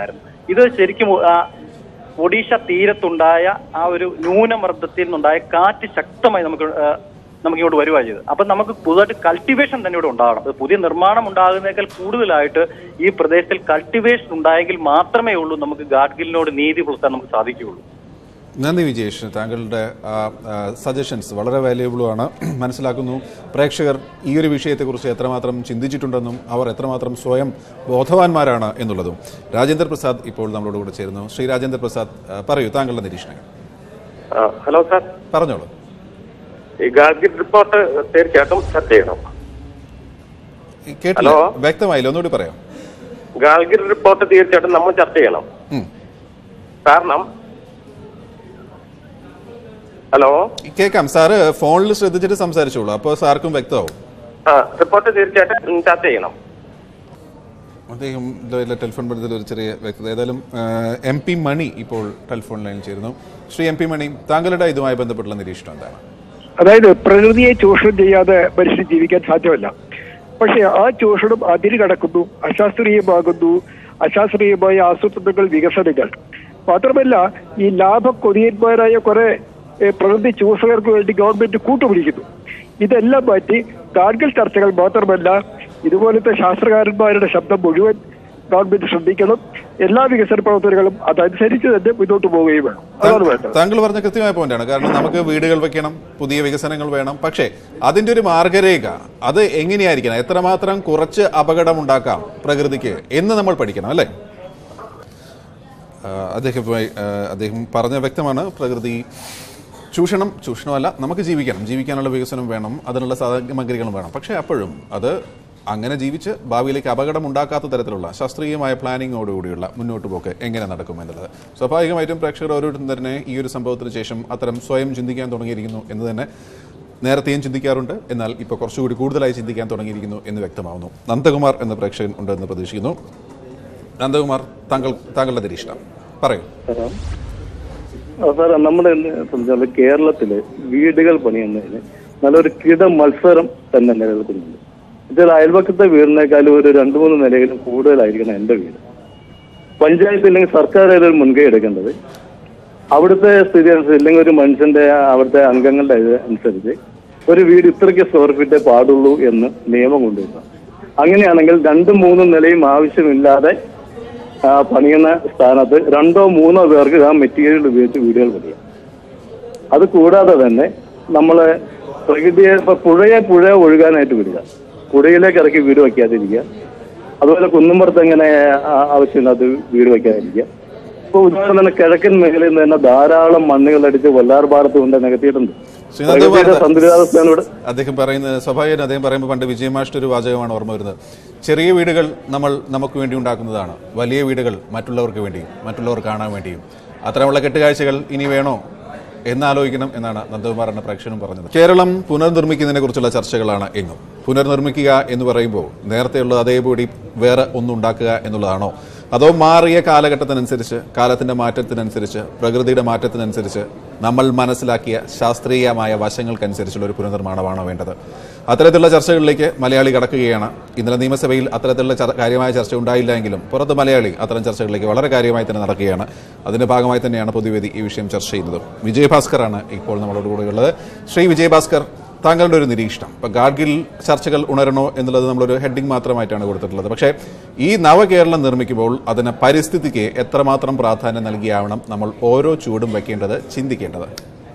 ഇത് ശരിക്കും ആ, ഒഡീഷ തീരത്തുണ്ടായ ആ ഒരു ന്യൂനമർദ്ദത്തിൽ നിന്നുണ്ടായ കാറ്റ് ശക്തമായി നമുക്ക് ആ, നമുക്ക് ഇങ്ങോട്ട് വരുവാ ചെയ്തത് അപ്പൊ നമുക്ക് പുതുതായിട്ട് കൾട്ടിവേഷൻ തന്നെ ഇവിടെ ഉണ്ടാകണം അത് പുതിയ നിർമ്മാണം ഉണ്ടാകുന്നതിനേക്കാൾ കൂടുതലായിട്ട് ഈ പ്രദേശത്തിൽ കൾട്ടിവേഷൻ ഉണ്ടായെങ്കിൽ മാത്രമേ ഉള്ളൂ നമുക്ക് ഗാഡ്ഗിലിനോട് നീതി പുലർത്താൻ നമുക്ക് സാധിക്കുകയുള്ളൂ നന്ദി വിജേഷ് താങ്കളുടെ സജഷൻസ് വളരെ വാല്യുബിളും ആണ് മനസ്സിലാക്കുന്നു പ്രേക്ഷകർ ഈ ഒരു വിഷയത്തെക്കുറിച്ച് എത്രമാത്രം ചിന്തിച്ചിട്ടുണ്ടെന്നും അവർ എത്രമാത്രം സ്വയം ബോധവാന്മാരാണ് എന്നുള്ളതും രാജേന്ദ്ര പ്രസാദ് ഇപ്പോൾ നമ്മളോട് കൂടെ ചേരുന്നു ശ്രീ രാജേന്ദ്ര പ്രസാദ് ആ, പറയൂ താങ്കളുടെ നിരീക്ഷണങ്ങൾ ഹലോ സാർ പറഞ്ഞോളൂ ഈ ഗാഡ്ഗിൽ റിപ്പോർട്ട് തീർച്ചയായിട്ടും ചർച്ച ചെയ്യണം ഈ കേട്ടില്ല ഹലോ? വ്യക്തമായില്ല ഒന്നുകൂടി പറയാം ഗാഡ്ഗിൽ റിപ്പോർട്ട് തീർച്ചയായിട്ടും നമ്മൾ ചർച്ച ചെയ്യണം ഉം. കാരണം ഹലോ കേൾക്കാം സാറ് ഫോണിൽ ശ്രദ്ധിച്ചിട്ട് സംസാരിച്ചോളൂ അപ്പോൾ സാർക്കും വ്യക്തമാവും ആ റിപ്പോർട്ട് തീർച്ചയായിട്ടും ചർച്ച ചെയ്യണം അദ്ദേഹം ഇതുവരെ ടെലിഫോൺ ബന്ധത്തിൽ ഒരു ചെറിയ വ്യക്തത ഏതായാലും എം പി മണി ഇപ്പോൾ ടെലിഫോൺ ലൈനിൽ ചേരുന്നു ശ്രീ എം പി മണി താങ്കളുടെ ഇതുമായി ബന്ധപ്പെട്ടുള്ള നിരീക്ഷണം എന്താണ് അതായത് പ്രകൃതിയെ ചൂഷണം ചെയ്യാതെ മനുഷ്യൻ ജീവിക്കാൻ സാധ്യമല്ല പക്ഷെ ആ ചൂഷണം അതിര് കടക്കുന്നു അശാസ്ത്രീയമാകുന്നു അശാസ്ത്രീയമായ ആസൂത്രണങ്ങൾ വികസനങ്ങൾ മാത്രമല്ല ഈ ലാഭ കൊതിയന്മാരായ കുറെ ഏഹ്, പ്രകൃതി ചൂഷകർക്ക് വേണ്ടി ഗവൺമെന്റ് കൂട്ടുപിടിക്കുന്നു ഇതെല്ലാം മാറ്റി ഗാഡ്ഗിൽ ചർച്ചകൾ മാത്രമല്ല ഇതുപോലത്തെ ശാസ്ത്രകാരന്മാരുടെ ശബ്ദം മുഴുവൻ ഗവൺമെന്റ് ശ്രദ്ധിക്കണം എല്ലാ വികസന പ്രവർത്തനങ്ങളും അതനുസരിച്ച് തന്നെ മുന്നോട്ട് പോവുകയും വേണം അതാണ് വേണ്ടത് താങ്കൾ പറഞ്ഞ കൃത്യമായ പോയിന്റാണ് കാരണം നമുക്ക് വീടുകൾ വെക്കണം പുതിയ വികസനങ്ങൾ വേണം പക്ഷേ അതിന്റെ ഒരു മാർഗരേഖ അത് എങ്ങനെയായിരിക്കണം എത്രമാത്രം കുറച്ച് അപകടം ഉണ്ടാക്കാം പ്രകൃതിക്ക് എന്ന് നമ്മൾ പഠിക്കണം അല്ലേ ആ, അദ്ദേഹം ആ, അദ്ദേഹം പറഞ്ഞ വ്യക്തമാണ് പ്രകൃതി ചൂഷണം ചൂഷണമല്ല നമുക്ക് ജീവിക്കണം ജീവിക്കാനുള്ള വികസനം വേണം അതിനുള്ള സാമഗ്രികളും വേണം പക്ഷേ അപ്പോഴും അത് അങ്ങനെ ജീവിച്ച് ഭാവിയിലേക്ക് അപകടം ഉണ്ടാക്കാത്ത തരത്തിലുള്ള ശാസ്ത്രീയമായ പ്ലാനിങ്ങോടുകൂടിയുള്ള മുന്നോട്ട് പോക്ക് എങ്ങനെ നടക്കും എന്നുള്ളത് സ്വാഭാവികമായിട്ടും പ്രേക്ഷകർ ഓരോരുത്തരും തന്നെ ഈ ഒരു സംഭവത്തിന് ശേഷം അത്തരം സ്വയം ചിന്തിക്കാൻ തുടങ്ങിയിരിക്കുന്നു എന്ന് തന്നെ നേരത്തെയും ചിന്തിക്കാറുണ്ട് എന്നാൽ ഇപ്പോൾ കുറച്ചുകൂടി കൂടുതലായി ചിന്തിക്കാൻ തുടങ്ങിയിരിക്കുന്നു എന്ന് വ്യക്തമാവുന്നു നന്ദകുമാർ എന്ന പ്രേക്ഷകൻ ഉണ്ടെന്ന് പ്രതീക്ഷിക്കുന്നു നന്ദകുമാർ താങ്കൾ താങ്കളുടെ നിരീക്ഷണം പറയൂ സാറേ നമ്മുടെ സംബന്ധിച്ചാൽ കേരളത്തില് വീടുകൾ പണിയുന്നതിന് നല്ലൊരു കിട മത്സരം തന്നെ നിലനിൽക്കുന്നുണ്ട് ഇതിൽ അയൽപക്കത്തെ വീടിനേക്കാളും ഒരു രണ്ടു മൂന്ന് നിലയിലും കൂടുതലായിരിക്കണം എന്റെ വീട് പഞ്ചായത്ത് അല്ലെങ്കിൽ സർക്കാർ ഒരു മുൻകൈ എടുക്കേണ്ടത് അവിടുത്തെ സ്ഥിതി അനുസരിച്ച് അല്ലെങ്കിൽ ഒരു മനുഷ്യന്റെ അവിടുത്തെ അംഗങ്ങളുടെ ഇത് അനുസരിച്ച് ഒരു വീട് ഇത്രയ്ക്ക് സ്ക്വയർ ഫീറ്റേ പാടുള്ളൂ എന്ന് നിയമം കൊണ്ടുവരണം അങ്ങനെയാണെങ്കിൽ രണ്ടും മൂന്നും നിലയും ആവശ്യമില്ലാതെ ആ, പണിയുന്ന സ്ഥാനത്ത് രണ്ടോ മൂന്നോ പേർക്ക് ആ മെറ്റീരിയൽ ഉപയോഗിച്ച് വീടുകൾ പണിയാം അത് കൂടാതെ തന്നെ നമ്മള് പ്രകൃതിയെ ഇപ്പൊ പുഴയെ പുഴ ഒഴുകാനായിട്ട് വിടുക പുഴയിലേക്ക് ഇറക്കി വീട് വയ്ക്കാതിരിക്കുക അതുപോലെ കുന്നുംപുറത്ത് എങ്ങനെ ആ- ആവശ്യമില്ലാത്ത വീട് വയ്ക്കാതിരിക്കുക ഇപ്പൊ ഉദാഹരണത്തിന് കിഴക്കൻ മേഖലയിൽ നിന്ന് തന്നെ ധാരാളം മണ്ണുകൾ അടിച്ച് വല്ലാർപാടത്ത് കൊണ്ട് നികത്തിയിട്ടുണ്ട് പ്രകൃതിയുടെ സന്തുലിതാവസ്ഥയാണ് ഇവിടെ അദ്ദേഹം പറയുന്നത് സ്വാഭാവികം അദ്ദേഹം പറയുമ്പോൾ പണ്ട് വിജയമാഷ്ട ഒരു വാചകമാണ് ഓർമ്മ വരുന്നത് ചെറിയ വീടുകൾ നമ്മൾ നമുക്ക് വേണ്ടി ഉണ്ടാക്കുന്നതാണ് വലിയ വീടുകൾ മറ്റുള്ളവർക്ക് വേണ്ടിയും മറ്റുള്ളവർ കാണാൻ വേണ്ടിയും അത്തരമുള്ള കെട്ടുകാഴ്ചകൾ ഇനി വേണോ എന്നാലോചിക്കണം എന്നാണ് നന്ദകുമാർ എന്ന പ്രേക്ഷകനും പറഞ്ഞത് കേരളം പുനർനിർമ്മിക്കുന്നതിനെ കുറിച്ചുള്ള ചർച്ചകളാണ് എങ്ങും പുനർനിർമ്മിക്കുക എന്ന് പറയുമ്പോൾ നേരത്തെയുള്ള അതേപടി വേറെ ഒന്നും ഉണ്ടാക്കുക എന്നുള്ളതാണോ അതോ മാറിയ കാലഘട്ടത്തിനനുസരിച്ച് കാലത്തിന്റെ മാറ്റത്തിനനുസരിച്ച് പ്രകൃതിയുടെ മാറ്റത്തിനനുസരിച്ച് നമ്മൾ മനസ്സിലാക്കിയ ശാസ്ത്രീയമായ വശങ്ങൾക്കനുസരിച്ചുള്ള ഒരു പുനർനിർമ്മാണമാണോ വേണ്ടത് അത്തരത്തിലുള്ള ചർച്ചകളിലേക്ക് മലയാളി കടക്കുകയാണ് ഇന്നലെ നിയമസഭയിൽ അത്തരത്തിലുള്ള ചർ- കാര്യമായ ചർച്ച ഉണ്ടായില്ല എങ്കിലും പുറത്ത് മലയാളി അത്തരം ചർച്ചകളിലേക്ക് വളരെ കാര്യമായി തന്നെ നടക്കുകയാണ് അതിന്റെ ഭാഗമായി തന്നെയാണ് പൊതുവേദി ഈ വിഷയം ചർച്ച ചെയ്യുന്നത് വിജയഭാസ്കറാണ് ഇപ്പോൾ നമ്മളോട് കൂടെയുള്ളത് ശ്രീ വിജയഭാസ്കർ താങ്കളുടെ ഒരു നിരീക്ഷണം ഇപ്പൊ ഗാഡ്ഗിൽ ചർച്ചകൾ ഉണരണോ എന്നുള്ളത് നമ്മളൊരു ഹെഡിങ് മാത്രമായിട്ടാണ് കൊടുത്തിട്ടുള്ളത് പക്ഷേ ഈ നവകേരളം നിർമ്മിക്കുമ്പോൾ അതിന് പരിസ്ഥിതിക്ക് എത്രമാത്രം പ്രാധാന്യം നൽകിയാവണം നമ്മൾ ഓരോ ചൂടും വെക്കേണ്ടത് ചിന്തിക്കേണ്ടത്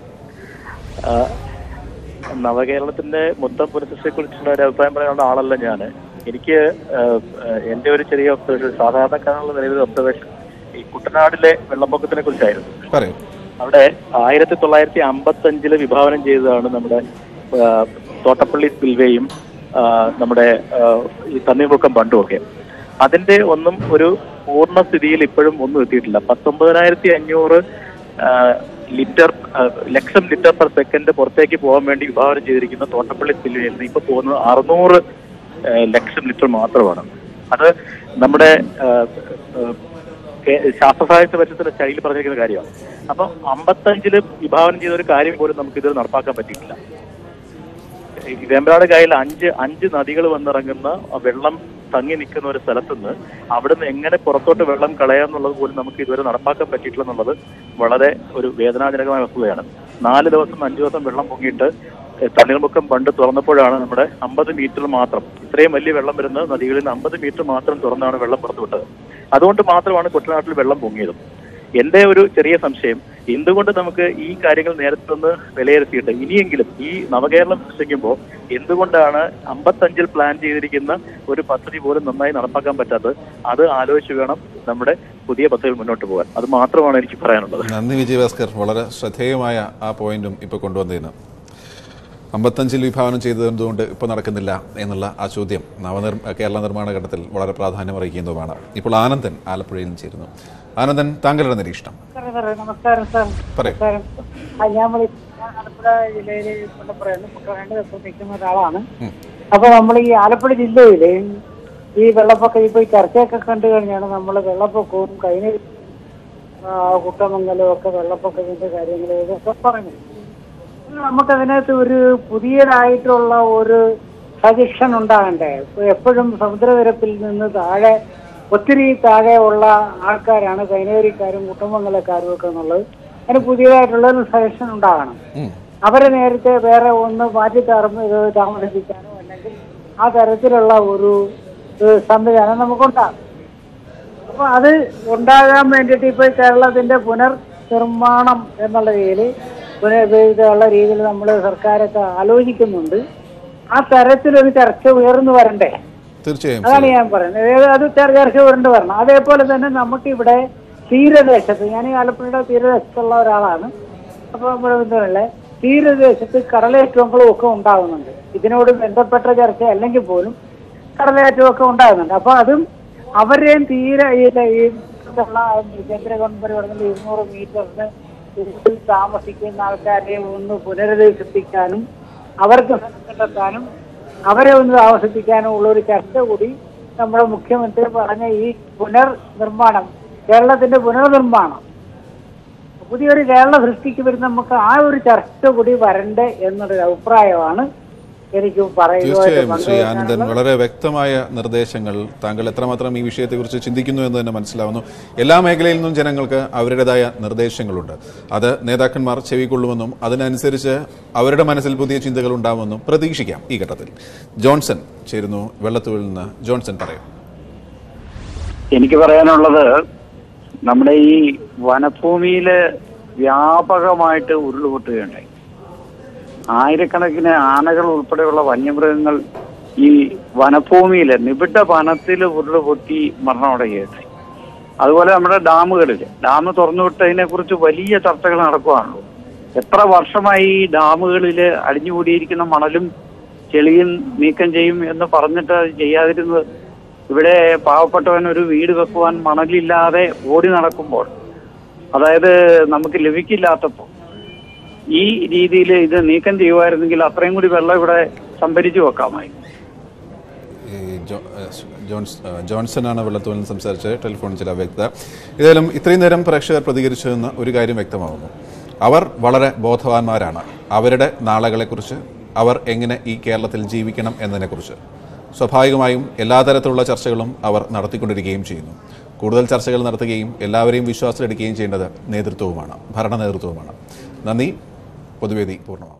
ആ, നവകേരളത്തിന്റെ മൊത്തം പുനഃസൃഷ്ടിയെ കുറിച്ചുള്ള ഒരു അഭിപ്രായം പറയാനുള്ള ആളല്ല ഞാൻ എനിക്ക് ആ, ആ, എന്റെ ഒരു ചെറിയ ഒബ്സർവേഷൻ സാധാരണക്കാരുള്ള നിലവിലെ ഒബ്സർവേഷൻ ഈ കുട്ടനാടിലെ വെള്ളപ്പൊക്കത്തിനെ കുറിച്ചായിരുന്നു പറയൂ അവിടെ ആയിരത്തി തൊള്ളായിരത്തി അമ്പത്തി അഞ്ചില് വിഭാവനം ചെയ്തതാണ് നമ്മുടെ ആ, തോട്ടപ്പള്ളി സ്പിൽവേയും ആ, നമ്മുടെ ആ, ഈ തണ്ണീർമുക്കം ബണ്ടും ഒക്കെ അതിന്റെ ഒന്നും ഒരു പൂർണ്ണസ്ഥിതിയിൽ ഇപ്പോഴും ഒന്നും എത്തിയിട്ടില്ല പത്തൊമ്പതിനായിരത്തി അഞ്ഞൂറ് ലിറ്റർ ആ, ലക്ഷം ലിറ്റർ പെർ സെക്കൻഡ് പുറത്തേക്ക് പോകാൻ വേണ്ടി വിഭാവനം ചെയ്തിരിക്കുന്ന തോട്ടപ്പള്ളി സ്പിൽവേയിൽ നിന്ന് ഇപ്പൊ പോകുന്നത് അറുന്നൂറ് ആ, ലക്ഷം ലിറ്റർ മാത്രമാണ് അത് നമ്മുടെ ആ, ആ, കേ- ശാസ്ത്ര സാഹിത്യ പരിഷത്തിന്റെ ശൈലി പറഞ്ഞിരിക്കുന്ന കാര്യമാണ് അപ്പൊ അമ്പത്തഞ്ചില് വിഭാവനം ചെയ്ത ഒരു കാര്യം പോലും നമുക്ക് ഇത് നടപ്പാക്കാൻ പറ്റിയിട്ടില്ല ഈ വേമ്പനാട് കായലിൽ അഞ്ച് അഞ്ച് നദികൾ വന്നിറങ്ങുന്ന ആ വെള്ളം തങ്ങി നിൽക്കുന്ന ഒരു സ്ഥലത്തുനിന്ന് അവിടുന്ന് എങ്ങനെ പുറത്തോട്ട് വെള്ളം കളയാന്നുള്ളത് പോലും നമുക്ക് ഇതുവരെ നടപ്പാക്കാൻ പറ്റിയിട്ടില്ല എന്നുള്ളത് വളരെ ഒരു വേദനാജനകമായ വസ്തുതയാണ് നാല് ദിവസം അഞ്ചു ദിവസം വെള്ളം പൊങ്ങിയിട്ട് ഏഹ് തണ്ണീർമുക്കം പണ്ട് തുറന്നപ്പോഴാണ് നമ്മുടെ അമ്പത് മീറ്റർ മാത്രം ഇത്രയും വലിയ വെള്ളം വരുന്ന നദികളിൽ നിന്ന് അമ്പത് മീറ്റർ മാത്രം തുറന്നാണ് വെള്ളം പുറത്തുവിട്ടത് അതുകൊണ്ട് മാത്രമാണ് കുട്ടനാട്ടിൽ വെള്ളം പൊങ്ങിയത് എന്റെ ഒരു ചെറിയ സംശയം എന്തുകൊണ്ട് നമുക്ക് ഈ കാര്യങ്ങൾ നേരത്തെ ഒന്ന് വിലയിരുത്തിയിട്ട് ഇനിയെങ്കിലും ഈ നവകേരളം സൃഷ്ടിക്കുമ്പോൾ എന്തുകൊണ്ടാണ് അമ്പത്തഞ്ചിൽ പ്ലാൻ ചെയ്തിരിക്കുന്ന ഒരു പദ്ധതി പോലും നന്നായി നടപ്പാക്കാൻ പറ്റാത്തത് അത് ആലോചിച്ച് വേണം നമ്മുടെ പുതിയ പദ്ധതികൾ മുന്നോട്ട് പോകാൻ അത് മാത്രമാണ് എനിക്ക് പറയാനുള്ളത് നന്ദി വിജയഭാസ്കർ വളരെ ശ്രദ്ധേയമായ ആ പോയിന്റും ഇപ്പോൾ കൊണ്ടുവന്നതിന് അമ്പത്തഞ്ചിൽ വിഭാവനം ചെയ്തതുകൊണ്ട് ഇപ്പോൾ നടക്കുന്നില്ല എന്നുള്ള ആ ചോദ്യം നവനിർ കേരള നിർമ്മാണ ഘട്ടത്തിൽ വളരെ പ്രാധാന്യം അറിയിക്കുന്നതുമാണ് ഇപ്പോൾ ആനന്ദൻ ആലപ്പുഴയിൽ നിന്ന് ചേരുന്നു ആനന്ദൻ താങ്കളുടെ നിരീക്ഷണം സാറേ, സാറേ, നമസ്കാരം സാർ പറയൂ. നമസ്കാരം ആ, ഞാൻ വിളി- ഞാൻ ആലപ്പുഴ ജില്ലയില് പുന്നപ്പുറയാണ് പുന്നപ്പുറ ദിവസം നിൽക്കുന്ന ഒരാളാണ് ഉം. അപ്പൊ നമ്മൾ ഈ ആലപ്പുഴ ജില്ലയില് ഈ വെള്ളപ്പൊക്കം ഇപ്പൊ ഈ ചർച്ചയൊക്കെ കണ്ടു കഴിഞ്ഞാണ് നമ്മൾ വെള്ളപ്പൊക്കവും കഴിഞ്ഞ ആ, കുട്ടമംഗലവും ഒക്കെ വെള്ളപ്പൊക്കത്തിന്റെ കാര്യങ്ങൾ ഇതൊക്കെ പറഞ്ഞു നമുക്കതിനകത്ത് ഒരു പുതിയതായിട്ടുള്ള ഒരു സജഷൻ ഉണ്ടാകണ്ടേ ഇപ്പൊ എപ്പോഴും സമുദ്രനിരപ്പിൽ നിന്ന് താഴെ ഒത്തിരി താഴെ ഉള്ള ആൾക്കാരാണ് കൈനേരിക്കാരും കുട്ടമംഗലക്കാരും ഒക്കെ എന്നുള്ളത് അതിന് പുതിയതായിട്ടുള്ള ഒരു സജഷൻ ഉണ്ടാകണം അവരെ നേരത്തെ വേറെ ഒന്ന് മാറ്റി താർമ ഇത് താമസിപ്പിക്കാനോ അല്ലെങ്കിൽ ആ തരത്തിലുള്ള ഒരു ഏഹ്, സംവിധാനം നമുക്കുണ്ടാകും അപ്പൊ അത് ഉണ്ടാകാൻ വേണ്ടിയിട്ട് ഇപ്പൊ കേരളത്തിന്റെ പുനർനിർമ്മാണം എന്നുള്ള രീതിയിൽ പുനരുപയോഗിക്കാനുള്ള രീതിയിൽ നമ്മൾ സർക്കാരൊക്കെ ആലോചിക്കുന്നുണ്ട് ആ തരത്തിലൊരു ചർച്ച ഉയർന്നു വരണ്ടേ തീർച്ചയായും അതാണ് ഞാൻ പറയുന്നത് ഏത് അത് ചർ- ചർച്ച ഉയർന്നു വരണം അതേപോലെ തന്നെ നമുക്കിവിടെ തീരദേശത്ത് ഞാൻ ഈ ആലപ്പുഴയുടെ തീരദേശത്തുള്ള ഒരാളാണ് അപ്പൊ നമ്മുടെ ബന്ധുക്കളെ തീരദേശത്ത് കടലേറ്റങ്ങളും ഒക്കെ ഉണ്ടാകുന്നുണ്ട് ഇതിനോട് ബന്ധപ്പെട്ട ചർച്ച അല്ലെങ്കിൽ പോലും കടലേറ്റമൊക്കെ ഉണ്ടാകുന്നുണ്ട് അപ്പൊ അതും അവരെയും തീരെ ഈ ഈ ഇതുള്ള കേന്ദ്ര ഗവൺമെന്റ് പറഞ്ഞ ഇരുന്നൂറ് മീറ്ററിന് ഉള്ളിൽ താമസിക്കുന്ന ആൾക്കാരെ ഒന്ന് പുനരധിവസിപ്പിക്കാനും അവർക്ക് സ്ഥലം കണ്ടെത്താനും അവരെ ഒന്ന് താമസിപ്പിക്കാനും ഉള്ള ഒരു ചർച്ച കൂടി നമ്മുടെ മുഖ്യമന്ത്രി പറഞ്ഞ ഈ പുനർനിർമ്മാണം കേരളത്തിന്റെ പുനർനിർമ്മാണം പുതിയൊരു കേരള സൃഷ്ടിക്ക് വരുന്ന നമുക്ക് ആ ഒരു ചർച്ച കൂടി വരണ്ടേ എന്നൊരു അഭിപ്രായമാണ് എനിക്ക് തീർച്ചയായും ശ്രീ ആനന്ദൻ പറയുന്നത് വളരെ വ്യക്തമായ നിർദ്ദേശങ്ങൾ താങ്കൾ എത്രമാത്രം ഈ വിഷയത്തെക്കുറിച്ച് ചിന്തിക്കുന്നു എന്ന് തന്നെ മനസ്സിലാവുന്നു എല്ലാ മേഖലയിൽ നിന്നും ജനങ്ങൾക്ക് അവരുടേതായ നിർദ്ദേശങ്ങളുണ്ട് അത് നേതാക്കന്മാർ ചെവിക്കൊള്ളുമെന്നും അതിനനുസരിച്ച് അവരുടെ മനസ്സിൽ പുതിയ ചിന്തകൾ ഉണ്ടാവുമെന്നും പ്രതീക്ഷിക്കാം ഈ ഘട്ടത്തിൽ ജോൺസൺ ചേരുന്നു വെള്ളത്തൂരിൽ നിന്ന് ജോൺസൺ പറയും എനിക്ക് പറയാനുള്ളത് നമ്മുടെ ഈ വനഭൂമിയില് വ്യാപകമായിട്ട് ഉരുളുപൊട്ടുകയുണ്ടായി ആയിരക്കണക്കിന് ആനകൾ ഉൾപ്പെടെയുള്ള വന്യമൃഗങ്ങൾ ഈ വനഭൂമിയില് നിബിഡ വനത്തിൽ ഉരുളുപൊട്ടി മരണമടയുകയുണ്ടായി അതുപോലെ നമ്മുടെ ഡാമുകളിൽ ഡാം തുറന്നുവിട്ടതിനെ കുറിച്ച് വലിയ ചർച്ചകൾ നടക്കുകയാണല്ലോ എത്ര വർഷമായി ഈ ഡാമുകളിൽ അടിഞ്ഞുകൂടിയിരിക്കുന്ന മണലും ചെളിയും നീക്കം ചെയ്യും എന്ന് പറഞ്ഞിട്ട് അത് ചെയ്യാതിരുന്നത് ഇവിടെ പാവപ്പെട്ടവൻ ഒരു വീട് വെക്കുവാൻ മണലില്ലാതെ ഓടി നടക്കുമ്പോൾ അതായത് നമുക്ക് ലഭിക്കില്ലാത്തപ്പോൾ ഈ രീതിയിൽ ഇത് നീക്കം ചെയ്യുമായിരുന്നെങ്കിൽ അത്രയും കൂടി വെള്ളം ഇവിടെ സംഭരിച്ചു വെക്കാമായി ഈ ജോ- ഏഹ് ജോൺസ് ഏഹ് ജോൺസൺ ആണ് വെള്ളത്തൂരിൽ നിന്ന് സംസാരിച്ച് ടെലിഫോൺ ചില വ്യക്തത ഏതായാലും ഇത്രയും നേരം പ്രേക്ഷകർ പ്രതികരിച്ചതെന്ന് ഒരു കാര്യം വ്യക്തമാകുന്നു അവർ വളരെ ബോധവാന്മാരാണ് അവരുടെ നാളകളെക്കുറിച്ച് അവർ എങ്ങനെ ഈ കേരളത്തിൽ ജീവിക്കണം എന്നതിനെക്കുറിച്ച് സ്വാഭാവികമായും എല്ലാ തരത്തിലുള്ള ചർച്ചകളും അവർ നടത്തിക്കൊണ്ടിരിക്കുകയും ചെയ്യുന്നു കൂടുതൽ ചർച്ചകൾ നടത്തുകയും എല്ലാവരെയും വിശ്വാസത്തിലെടുക്കുകയും ചെയ്യേണ്ടത് നേതൃത്വവുമാണ് ഭരണ നേതൃത്വവുമാണ് നന്ദി പൊതുവേദി പൂർണ്ണമാവും